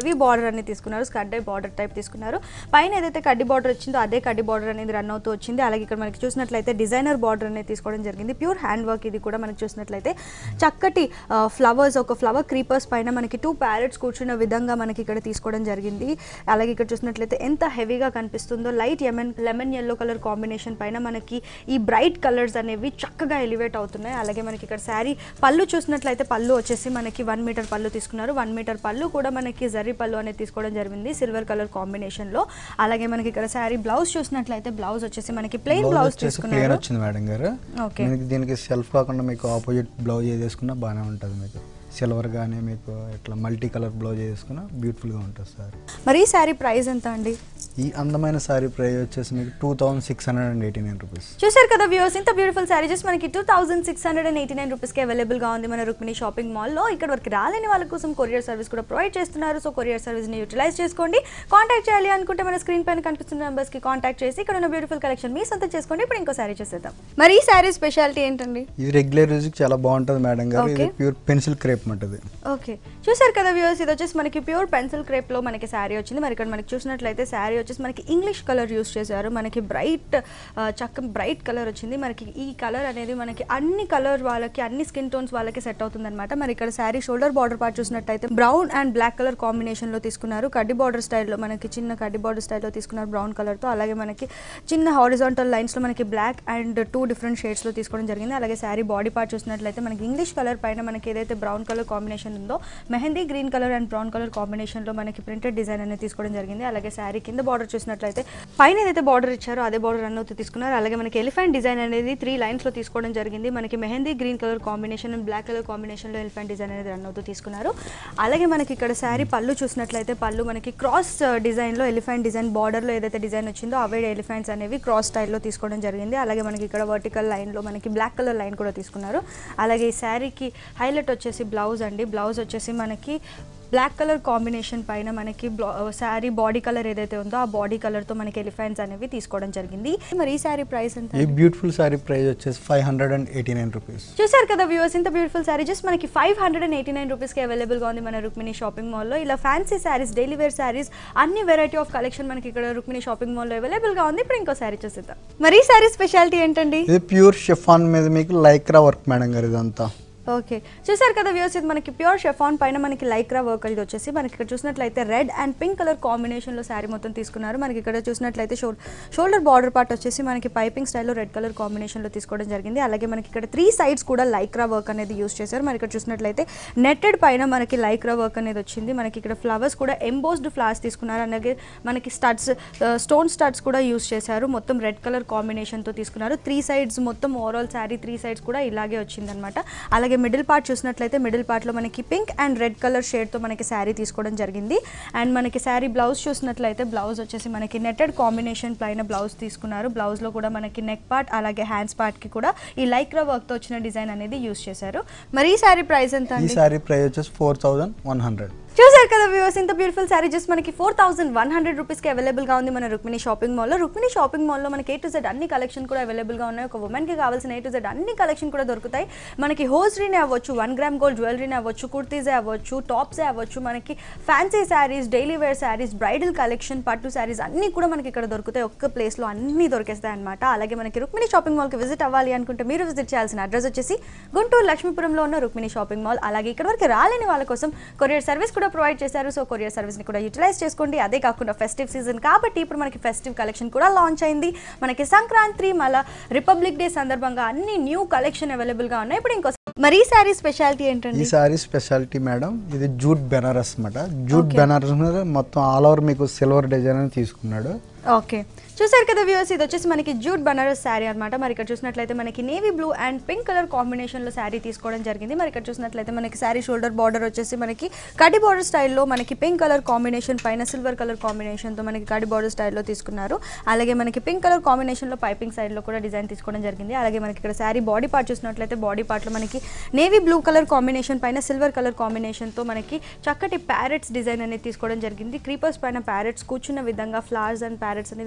హెవీ బార్డర్ అనేది తీసుకున్నారు స్కడ్ బార్డర్ టైప్ తీసుకున్నారు పైన ఏదైతే కడ్డీ బార్డర్ వచ్చిందో అదే కడ్డీ బార్డర్ అనేది రన్ అవుతూ వచ్చింది అలాగే ఇక్కడ మనకి చూసినట్లయితే డిజైనర్ బార్డర్ అనేది తీసుకోవడం జరిగింది ప్యూర్ హ్యాండ్ వర్క్ ఇది కూడా మనకి చూసినట్లయితే చక్కటి ఫ్లవర్స్ ఒక ఫ్లవర్ క్రీపర్స్ పైన మనకి టూ ప్యారెట్స్ కూర్చున్న విధంగా మనకి ఇక్కడ తీసుకోవడం జరిగింది అలాగే ఇక్కడ చూసినట్లయితే ఎంత హెవీగా కనిపిస్తుందో light lemon lemon yellow colour combination పైన మనకి ఈ బ్రైట్ కలర్స్ అనేవి చక్కగా ఎలివేట్ అవుతున్నాయి అలాగే మనకి ఇక్కడ శారీ పళ్ళు చూసినట్లయితే పళ్ళు వచ్చేసి మనకి వన్ మీటర్ పళ్ళు తీసుకున్నారు వన్ మీటర్ పళ్ళు కూడా మనకి జరీ పళ్ళు అనేది తీసుకోవడం జరిగింది సిల్వర్ కలర్ కాంబినేషన్లో అలాగే మనకి ఇక్కడ శారీ బ్లౌజ్ చూసినట్లయితే బ్లౌజ్ వచ్చేసి మనకి ప్లెయిన్ బ్లౌజ్ బ్లౌజ్ వచ్చేసి ప్లేన్ తీసుకున్నారు వచ్చింది మేడం గారు ఓకే మీకు దీనికి సెల్ఫ్ కాకుండా మీకు ఆపోజిట్ బ్లౌజ్ వేసుకున్నా బాగానే ఉంటుంది మీకు సిల్వర్ కానీ మీకు ఇట్లా మల్టీ కలర్ బ్లౌజ్ వేసుకున్నా బ్యూటిఫుల్గా ఉంటుంది సార్ మరి ఈ శారీ ప్రైస్ ఎంత అండి ఈ అందమైన సారీ ప్రైస్ వచ్చేసి మీకు two thousand six hundred and eighty nine rupees చూసారు కదా వ్యూస్ ఇంత బ్యూటిఫుల్ శారీ జస్ట్ మనకి two thousand six hundred and eighty nine రూపీస్కి అవైలబుల్గా ఉంది మన రుక్మిణి షాపింగ్ మాల్లో ఇక్కడ వరకు రాలేని వాళ్ళ కోసం కొరియర్ సర్వీస్ కూడా ప్రొవైడ్ చేస్తున్నారు సో కొరియర్ సర్వీస్ని యూటిలైజ్ చేసుకోండి కాంటాక్ట్ చేయాలి అనుకుంటే మన స్క్రీన్ పైన కనిపిస్తున్న నెంబర్స్కి కాంటాక్ట్ చేసి ఇక్కడ ఉన్న బ్యూటిఫుల్ కలెక్షన్ మీ సొంతం చేసుకోండి ఇప్పుడు ఇంకో శారీ చేసేద్దాం మరి ఈ శారీ స్పెషాలిటీ ఏంటండి ఇది రెగ్యులర్ యూజ్కి చాలా బాగుంటుంది మేడం గారు ఇది Okay. ప్యూర్ పెన్సిల్ క్రేప్ ఉంటుంది ఓకే చూసారు కదా వ్యూవర్స్ ఇది వచ్చేసి మనకి ప్యూర్ పెన్సిల్ క్రేప్లో మనకి శారీ వచ్చింది మరి ఇక్కడ మనకి చూసినట్లయితే శారీ వచ్చేసి మనకి ఇంగ్లీష్ కలర్ యూస్ చేశారు మనకి బ్రైట్ చక్క బ్రైట్ కలర్ వచ్చింది మనకి ఈ కలర్ అనేది మనకి అన్ని కలర్ వాళ్ళకి అన్ని స్కిన్ టోన్స్ వాళ్ళకి సెట్ అవుతుంది అనమాట మరి ఇక్కడ శారీ షోల్డర్ బార్డర్ పార్ట్ చూసినట్లయితే బ్రౌన్ అండ్ బ్లాక్ కలర్ కాంబినేషన్లో తీసుకున్నారు కడ్డీ బార్డర్ స్టైల్లో మనకి చిన్న కడ్డీ బార్డర్ స్టైల్లో తీసుకున్నారు బ్రౌన్ కలర్తో అలాగే మనకి చిన్న హారిజాంటల్ లైన్స్లో మనకి బ్లాక్ అండ్ టూ డిఫరెంట్ షేడ్స్లో తీసుకోవడం జరిగింది అలాగే శారీ బాడీ పార్ట్ చూసినట్లయితే మనకి ఇంగ్లీష్ కలర్ పైన మనకి ఏదైతే బ్రౌన్ కలర్ కాంబినేషన్ ఉందో mehndi green colour and brown colour కాంబినేషన్లో మనకి ప్రింటెడ్ డిజైన్ అనేది తీసుకోవడం జరిగింది అలాగే శారీ కింద బార్డర్ చూసినట్లయితే పైన ఏదైతే బార్డర్ ఇచ్చారో అదే బార్డర్ రన్ అవుతూ తీసుకున్నారు అలాగే మనకి ఎలిఫెంట్ డిజైన్ అనేది త్రీ లైన్స్లో తీసుకోవడం జరిగింది మనకి mehndi green colour combination and black colour కాంబినేషన్లో ఎలిఫెంట్ డిజైన్ అనేది రన్ అవుతూ తీసుకున్నారు అలాగే మనకి ఇక్కడ శారీ పళ్ళు చూసినట్లయితే పళ్ళు మనకి క్రాస్ డిజైన్లో ఎలిఫెంట్ డిజైన్ బార్డర్లో ఏదైతే డిజైన్ వచ్చిందో అవే ఎలిఫెంట్స్ అనేవి క్రాస్ స్టైల్లో తీసుకోవడం జరిగింది అలాగే మనకి ఇక్కడ వర్టికల్ లైన్లో మనకి బ్లాక్ కలర్ లైన్ కూడా తీసుకున్నారు అలాగే ఈ శారీకి హైలైట్ వచ్చేసి బ్లౌజ్ అండి బ్లౌజ్ వచ్చేసి మనకి బ్లాక్ కలర్ కాంబినేషన్ పైన మనకి శారీ బాడీ కలర్ ఏదైతే ఉందో ఆ బాడీ కలర్తో మనకి ఎలిఫెంట్స్ అనేవి తీసుకోవడం జరిగింది మరి ఈ శారీ ప్రైస్ ఎంత ఈ బ్యూటిఫుల్ సారీ ప్రైస్ వచ్చేసి five hundred and eighty nine rupees చూసారు కదా వ్యూవర్స్ ఇంత బ్యూటిఫుల్ శారీ జస్ట్ మనకి five hundred and eighty nine రూపీస్కి అవైలబుల్గా ఉంది మన రుక్మిణి షాపింగ్ మాల్లో ఇలా fancy saris daily wear saris అన్ని వెరైటీ ఆఫ్ కలెక్షన్ మనకి ఇక్కడ రుక్మిణి షాపింగ్ మాల్లో అవైలబుల్గా ఉంది ఇప్పుడు ఇంకో శారీ చూసేద్దాం మరి ఈ శారీ స్పెషాలిటీ ఏంటండి ఇది ప్యూర్ షిఫాన్ మీద మీకు లైక్రా వర్క్ మేడం గారు ఇదంతా ఓకే చూసారు కదా వ్యూస్ ఇది మనకి ప్యూర్ షెఫాన్ పైన మనకి లైక్రా వర్క్ ఇది వచ్చేసి మనకి ఇక్కడ చూసినట్లయితే రెడ్ అండ్ పింక్ కలర్ కాంబినేషన్లో శారీ మొత్తం తీసుకున్నారు మనకి ఇక్కడ చూసినట్లయితే షోల్ షోల్డర్ బార్డర్ పార్ట్ వచ్చేసి మనకి పైపింగ్ స్టైల్లో రెడ్ కలర్ కాంబినేషన్లో తీసుకోవడం జరిగింది అలాగే మనకి ఇక్కడ త్రీ సైడ్స్ కూడా లైక్రా వర్క్ అనేది యూస్ చేశారు మనకి ఇక్కడ చూసినట్లయితే నెట్టెడ్ పైన మనకి లైక్రా వర్క్ అనేది వచ్చింది మనకి ఇక్కడ ఫ్లవర్స్ కూడా ఎంబోస్డ్ ఫ్లవర్స్ తీసుకున్నారు అలాగే మనకి స్టడ్స్ స్టోన్ స్టడ్స్ కూడా యూస్ చేశారు మొత్తం రెడ్ కలర్ కాంబినేషన్తో తీసుకున్నారు త్రీ సైడ్స్ మొత్తం ఓవరాల్ శారీ త్రీ సైడ్స్ కూడా ఇలాగే వచ్చిందనమాట అలాగే మిడిల్ పార్ట్ చూసినట్లయితే మిడిల్ పార్ట్లో మనకి పింక్ అండ్ రెడ్ కలర్ షేడ్తో మనకి శారీ తీసుకోవడం జరిగింది అండ్ మనకి శారీ బ్లౌజ్ చూసినట్లయితే బ్లౌజ్ వచ్చేసి మనకి నెట్టెడ్ కాంబినేషన్ పైన బ్లౌజ్ తీసుకున్నారు బ్లౌజ్లో కూడా మనకి నెక్ పార్ట్ అలాగే హ్యాండ్స్ పార్ట్కి కూడా ఈ లైక్రా వర్క్తో వచ్చిన డిజైన్ అనేది యూస్ చేశారు మరి ఈ శారీ ప్రైస్ ఎంత ఈ అండి సారీ ప్రైస్ వచ్చేసి ఫోర్ థౌజండ్ వన్ హండ్రెడ్ చూసారు కదా వ్యూవర్స్ ఇంత బ్యూటిఫుల్ శారీ జస్ట్ మనకి ఫోర్ థౌసండ్ వన్ హండ్రెడ్ రూపీస్కి అవైలబుల్గా ఉంది మన రుక్మిణి షాపింగ్ మాల్లో రుక్మిణి షాపింగ్ మాల్లో మనకి ఏ టు జెడ్ అన్ని కలెక్షన్ కూడా అవైలబుల్గా ఉన్నాయి ఒక ఉమెన్కి కావాల్సిన ఏ టు జెడ్ అన్ని కలెక్షన్ కూడా దొరుకుతాయి మనకి హోస్రీనే అవ్వచ్చు వన్ గ్రామ్ గోల్డ్ జ్యువెలరీనే అవ్వచ్చు కుర్తీసే అవ్వచ్చు టాప్సే అవ్వచ్చు మనకి fancy saris daily wear saris bridal collection పట్టు శారీస్ అన్నీ కూడా మనకి ఇక్కడ దొరుకుతాయి ఒక్క ప్లేస్లో అన్నీ దొరికేస్తాయి అనమాట అలాగే మనకి రుక్మిణి షాపింగ్ మాల్కి విజిట్ అవ్వాలి అనుకుంటే మీరు విజిట్ చేయాల్సిన అడ్రస్ వచ్చేసి గుంటూరు లక్ష్మీపురంలో ఉన్న రుక్మిణి షాపింగ్ మాల్ అలాగే ఇక్కడ వరకు రాలేని వాళ్ళ కోసం కొరియర్ సర్వీస్ కూడా ప్రొవైడ్ చేశారు సో కొరియర్ సర్వీస్ని కూడా యూటిలైజ్ చేసుకోండి అదే కాకుండా ఫెస్టివ్ సీజన్ కాబట్టి ఇప్పుడు మనకి ఫెస్టివ్ కలెక్షన్ కూడా లాంచ్ అయింది మనకి సంక్రాంతి మళ్ళా రిపబ్లిక్ డే సందర్భంగా అన్ని న్యూ కలెక్షన్ అవైలబుల్గా ఉన్నాయి ఇప్పుడు ఇంకో మరి ఈ శారీ స్పెషాలిటీ ఈ ఏంటండి సారీ స్పెషాలిటీ మేడం ఇది జూట్ బెనారస్ అన్నమాట జూట్ బెనారస్ మీద మొత్తం ఆల్ ఓవర్ మీకు సిల్వర్ డిజైన్ అని తీసుకున్నాడు ఓకే చూసారు కదా వ్యూవర్స్ ఇది వచ్చేసి మనకి జూట్ బనారస్ శారీ అనమాట మరి ఇక్కడ చూసినట్లయితే మనకి navy blue and pink colour కాంబినేషన్లో శారీ తీసుకోవడం జరిగింది మరి ఇక్కడ చూసినట్లయితే మనకి శారీ షోల్డర్ బార్డర్ వచ్చేసి మనకి కడి బార్డర్ స్టైల్లో మనకి పింక్ కలర్ కాంబినేషన్ పైన సిల్వర్ కలర్ కాంబినేషన్తో మనకి కడి బార్డర్ స్టైల్లో తీసుకున్నారు అలాగే మనకి పింక్ కలర్ కాంబినేషన్లో పైపింగ్ సైడ్లో కూడా డిజైన్ తీసుకోవడం జరిగింది అలాగే మనకి ఇక్కడ శారీ బాడీ పార్ట్ చూసినట్లయితే బాడీ పార్ట్లో మనకి నేవీ బ్లూ కలర్ కాంబినేషన్ పైన సిల్వర్ కలర్ కాంబినేషన్తో మనకి చక్కటి ప్యారెట్స్ డిజైన్ అనేది తీసుకోవడం జరిగింది క్రీపర్స్ పైన ప్యారెట్స్ కూర్చున్న విధంగా ఫ్లవర్స్ అండ్ ప్యారెట్స్ అనేది చాలా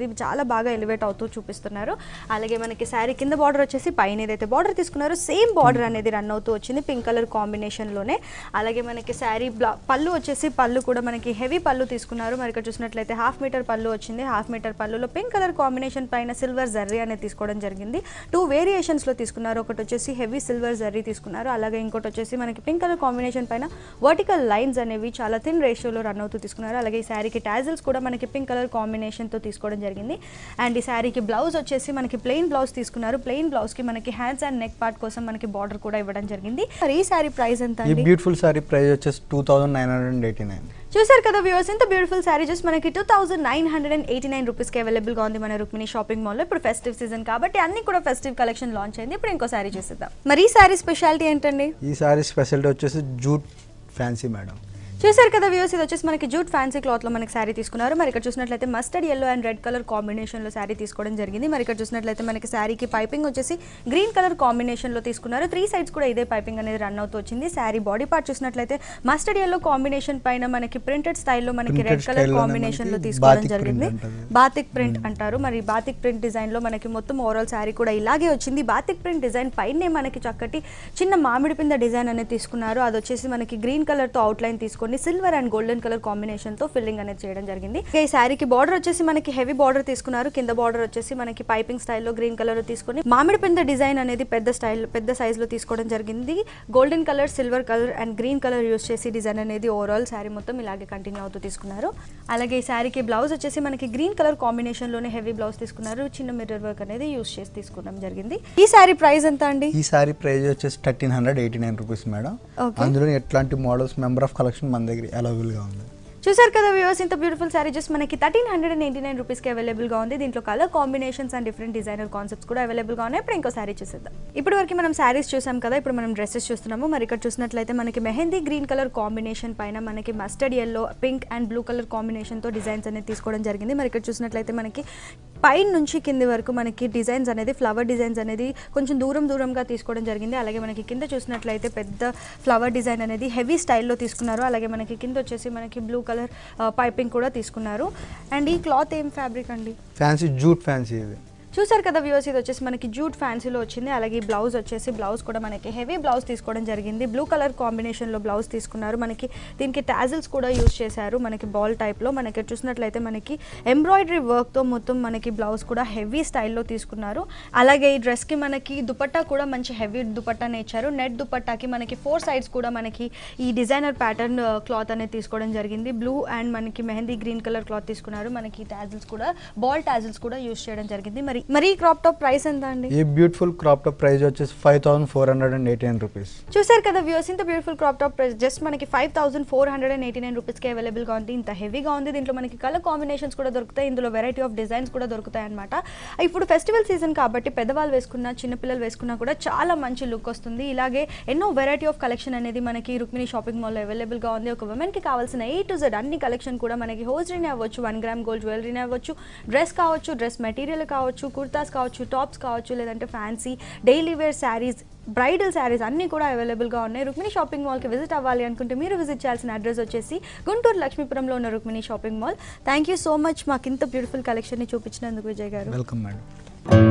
కూడా బాగా ఎలివేట్ అవుతూ చూపిస్తున్నారు అలాగే మనకి శారీ కింద బార్డర్ వచ్చేసి పైన ఏదైతే బార్డర్ తీసుకున్నారో సేమ్ బార్డర్ అనేది రన్ అవుతూ వచ్చింది పింక్ కలర్ కాంబినేషన్లోనే అలాగే మనకి శారీ బ్లా పళ్ళు వచ్చేసి పళ్ళు కూడా మనకి హెవీ పళ్ళు తీసుకున్నారు మరి ఇక్కడ చూసినట్లయితే హాఫ్ మీటర్ పళ్ళు వచ్చింది హాఫ్ మీటర్ పళ్ళులో పింక్ కలర్ కాంబినేషన్ పైన సిల్వర్ జర్రీ అనేది తీసుకోవడం జరిగింది టూ వేరియేషన్స్లో తీసుకున్నారు ఒకటి వచ్చేసి హెవీ సిల్వర్ జర్రీ తీసుకున్నారు అలాగే ఇంకోటి వచ్చేసి మనకి పింక్ కలర్ కాంబినేషన్ పైన వర్టికల్ లైన్స్ అనేవి చాలా థిన్ రేషియోలో రన్ అవుతూ తీసుకున్నారు అలాగే ఈ శారీకి టాజిల్స్ కూడా మనకి పింక్ కలర్ కాంబినేషన్తో తీసుకోవడం జరిగింది అండ్ ఈ శారీకి బ్లౌజ్ వచ్చేసి మనకి ప్లెయిన్ బ్లౌజ్ తీసుకున్నారు ప్లెయిన్ బ్లౌజ్కి మనకి హ్యాండ్స్ అండ్ నెక్ పార్ట్ కోసం మనకి బార్డర్ కూడా ఇవ్వడం జరిగింది మరి ఈ శారీ ప్రైస్ ఎంత ఈ అండి బ్యూటిఫుల్ సారీ ప్రైస్ వచ్చేసి two thousand nine hundred and eighty nine చూసారు కదా వ్యూవర్స్ ఇంత బ్యూటిఫుల్ శారీ జస్ట్ మనకి two thousand nine hundred and eighty nine రూపీస్కి అవైలబుల్గా ఉంది మన రుక్మిణి షాపింగ్ మాల్లో ఇప్పుడు ఫెస్టివ్ సీజన్ కాబట్టి అన్ని కూడా ఫెస్టివ్ కలెక్షన్ లాంచ్ అయింది ఇప్పుడు ఇంకో శారీ చూసేద్దాం మరి ఈ శారీ స్పెషాలిటీ ఏంటండి ఈ సారీ స్పెషాలిటీ వచ్చేసి జూట్ ఫ్యాన్సీ మేడం చూసారు కదా వ్యూస్ ఇది వచ్చేసి మనకి జూట్ ఫ్యాన్సీ క్లాత్లో మనకి శారీ తీసుకున్నారు మరి ఇక్కడ చూసినట్లయితే mustard yellow and red colour కాంబినేషన్లో శారీ తీసుకోవడం జరిగింది మరి ఇక్కడ చూసినట్లయితే మనకి శారీకి పైపింగ్ వచ్చేసి గ్రీన్ కలర్ కాంబినేషన్లో తీసుకున్నారు త్రీ సైడ్స్ కూడా ఇదే పైపింగ్ అనేది రన్ అవుతూ వచ్చింది శారీ బాడీ పార్ట్ చూసినట్లయితే మస్టర్డ్ ఎల్లో కాంబినేషన్ పైన మనకి ప్రింటెడ్ స్టైల్లో మనకి Printed రెడ్ కలర్ style లోనే కాంబినేషన్లో మనకి తీసుకోవడం batik print జరిగింది అంటారు. బాతిక్ ప్రింట్ అంటారు మరి బాతిక్ ప్రింట్ డిజైన్ లో మనకి మొత్తం ఓవరాల్ శారీ కూడా ఇలాగే వచ్చింది బాతిక్ ప్రింట్ డిజైన్ పైనే మనకి చక్కటి చిన్న మామిడి పింద డిజైన్ అనేది తీసుకున్నారు అది వచ్చేసి మనకి గ్రీన్ కలర్ తో అవుట్ లైన్ తీసుకొని silver and golden colour combination తో ఫిల్లింగ్ అనేది చేయడం జరిగింది ఇక ఈ శారీకి బార్డర్ వచ్చేసి మనకి హెవీ బార్డర్ తీసుకున్నారు కింద బార్డర్ వచ్చేసి మనకి పైపింగ్ స్టైల్లో గ్రీన్ కలర్ తీసుకొని మామిడి పింద డిజైన్ అనేది పెద్ద స్టైల్ పెద్ద సైజ్ లో తీసుకోవడం జరిగింది golden colour silver colour and green colour use చేసి డిజైన్ అనేది ఓవరాల్ శారీ మొత్తం ఇలాగే కంటిన్యూ అవుతూ తీసుకున్నారు అలాగే ఈ శారీకి బ్లౌజ్ వచ్చేసి మనకి గ్రీన్ కలర్ కాంబినేషన్ లోనే హెవీ బ్లౌజ్ తీసుకున్నారు చిన్న మిర్రర్ వర్క్ అనేది యూస్ చేసి తీసుకోవడం జరిగింది ఈ శారీ ప్రైస్ ఎంత అండి ఈ సారీ ప్రైస్ వచ్చేసి thirteen hundred eighty nine rupees madam Okay. అందులో ఎట్లాంటి మోడల్స్ మెంబర్ ఆఫ్ కలెక్షన్ మన దగ్గర అవైలబుల్గా ఉంది చూసారు కదా వ్యూవర్స్ ఇంత బ్యూటిఫుల్ శారీ జస్ట్ మనకి thirteen hundred and eighty nine రూపీస్కి అవైలబుల్గా ఉంది దీంట్లో colour combinations and different designer concepts కూడా అవైలబుల్గా ఉన్నాయి ఇప్పుడు ఇంకో శారీ చూసేద్దాం ఇప్పుడు వరకు మనం శారీస్ చూసాం కదా ఇప్పుడు మనం డ్రెస్సెస్ చూస్తున్నాము మరి ఇక్కడ చూసినట్లయితే మనకి మెహందీ గ్రీన్ కలర్ కాంబినేషన్ పైన మనకి mustard yellow pink and blue colour కాంబినేషన్తో డిజైన్స్ అనేది తీసుకోవడం జరిగింది మరి ఇక్కడ చూసినట్లయితే మనకి పైన నుంచి కింది వరకు మనకి డిజైన్స్ అనేది ఫ్లవర్ డిజైన్స్ అనేది కొంచెం దూరం దూరంగా తీసుకోవడం జరిగింది అలాగే మనకి కింద చూసినట్లయితే పెద్ద ఫ్లవర్ డిజైన్ అనేది హెవీ స్టైల్లో తీసుకున్నారు అలాగే మనకి కింద వచ్చేసి మనకి బ్లూ కలర్ పైపింగ్ కూడా తీసుకున్నారు అండ్ ఈ క్లాత్ ఏం ఫ్యాబ్రిక్ అండి ఫ్యాన్సీ జూట్ ఫ్యాన్సీ ఇది చూసారు కదా వ్యూవర్స్ ఇది వచ్చేసి మనకి జూట్ ఫ్యాన్సీలో వచ్చింది అలాగే ఈ బ్లౌజ్ వచ్చేసి బ్లౌజ్ కూడా మనకి హెవీ బ్లౌజ్ తీసుకోవడం జరిగింది బ్లూ కలర్ కాంబినేషన్లో బ్లౌజ్ తీసుకున్నారు మనకి దీనికి టాజిల్స్ కూడా యూస్ చేశారు మనకి బాల్ టైప్లో మనకి చూసినట్లయితే మనకి ఎంబ్రాయిడరీ వర్క్తో మొత్తం మనకి బ్లౌజ్ కూడా హెవీ స్టైల్లో తీసుకున్నారు అలాగే ఈ డ్రెస్కి మనకి దుపట్టా కూడా మంచి హెవీ దుపట్టానే ఇచ్చారు నెట్ దుపట్టాకి మనకి ఫోర్ సైడ్స్ కూడా మనకి ఈ డిజైనర్ ప్యాటర్న్ క్లాత్ అనేది తీసుకోవడం జరిగింది బ్లూ అండ్ మనకి మెహందీ గ్రీన్ కలర్ క్లాత్ తీసుకున్నారు మనకి టాజిల్స్ కూడా బాల్ టాజిల్స్ కూడా యూస్ చేయడం జరిగింది మరి మరి ఈ క్రాప్ టాప్ ప్రైస్ ఎంత అండి ఈ బ్యూటిఫుల్ క్రాప్ టాప్ ప్రైస్ వచ్చేసి five thousand four hundred and eighty nine rupees చూసారు కదా వ్యూస్ ఇంత beautiful crop top price just మనకి five thousand four hundred and eighty nine రూపీస్కి అవైలబుల్గా ఉంది ఇంత హెవీగా ఉంది దీంట్లో మనకి కలర్ కాంబినేషన్స్ కూడా దొరుకుతాయి ఇందులో వెరైటీ ఆఫ్ డిజైన్స్ కూడా దొరుకుతాయి అనమాట ఇప్పుడు ఫెస్టివల్ సీజన్ కాబట్టి పెద్దవాళ్ళు వేసుకున్న చిన్నపిల్లలు వేసుకున్నా కూడా చాలా మంచి లుక్ వస్తుంది ఇలాగే ఎన్నో వెరైటీ ఆఫ్ కలెక్షన్ అనేది మనకి రుక్మిణి షాపింగ్ మాల్లో అవైలబుల్గా ఉంది ఒక ఉమెన్కి కావాల్సిన ఏ టు జెడ్ అన్ని కలెక్షన్ కూడా మనకి హోజరీనే అవ్వచ్చు వన్ గ్రామ్ గోల్డ్ జ్యువెలరీనే అవ్వచ్చు డ్రెస్ కావచ్చు డ్రెస్ మెటీరియల్ కావచ్చు కుర్తాస్ కావచ్చు టాప్స్ కావచ్చు లేదంటే fancy daily wear saris bridal saris అన్నీ కూడా అవైలబుల్గా ఉన్నాయి రుక్మిణి షాపింగ్ మాల్కి విజిట్ అవ్వాలి అనుకుంటే మీరు విజిట్ చేయాల్సిన అడ్రస్ వచ్చేసి గుంటూరు లక్ష్మీపురంలో ఉన్న Rukmini shopping mall thank you so much మాకు ఇంత బ్యూటిఫుల్ కలెక్షన్ని చూపించినందుకు విజయ్ గారు వెల్కమ్ మేడం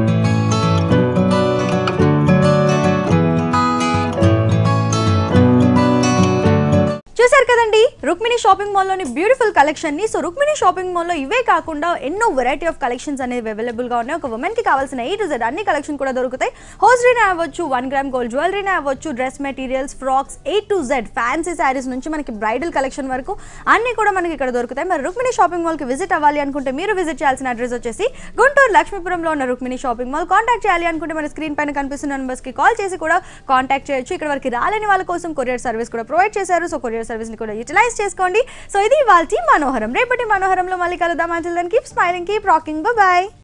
చూసారు కదండి రుక్మిణి షాపింగ్ మాల్లోని బ్యూటిఫుల్ కలెక్షన్ని సో రుక్మిణి షాపింగ్ మాల్లో ఇవే కాకుండా ఎన్నో వెరైటీ ఆఫ్ కలెక్షన్స్ అనేవి అవైలబుల్గా ఉన్నాయి ఒక ఉమెన్కి కావాల్సిన ఏ టు జెడ్ అన్ని కలెక్షన్ కూడా దొరుకుతాయి హోజరీనే అవ్వచ్చు వన్ గ్రామ్ గోల్డ్ జ్యువెలరీనే అవ్వచ్చు dress materials frocks A to Z fancy saris నుంచి మనకి బ్రైడల్ కలెక్షన్ వరకు అన్ని కూడా మనకి ఇక్కడ దొరుకుతాయి మరి రుక్మిణి షాపింగ్ మాల్కి విజిట్ అవ్వాలి అనుకుంటే మీరు విజిట్ చేయాల్సిన అడ్రస్ వచ్చేసి గుంటూరు లక్ష్మీపురంలో ఉన్న రుక్మిణి షాపింగ్ మాల్ కాంటాక్ట్ చేయాలి అనుకుంటే మన స్క్రీన్ పైన కనిపిస్తున్న నెంబర్స్కి కాల్ చేసి కూడా కాంటాక్ట్ చేయొచ్చు ఇక్కడ వరకు రాలేని వాళ్ళ కోసం కొరియర్ సర్వీస్ కూడా ప్రొవైడ్ చేశారు సో కొరియర్ సర్వీస్ని కూడా యూటిలైజ్ చేసుకోండి సో ఇది వాళ్ళ మనోహరం రేపటి మనోహరంలో మళ్ళీ కలుద్దాం until then keep smiling keep rocking bye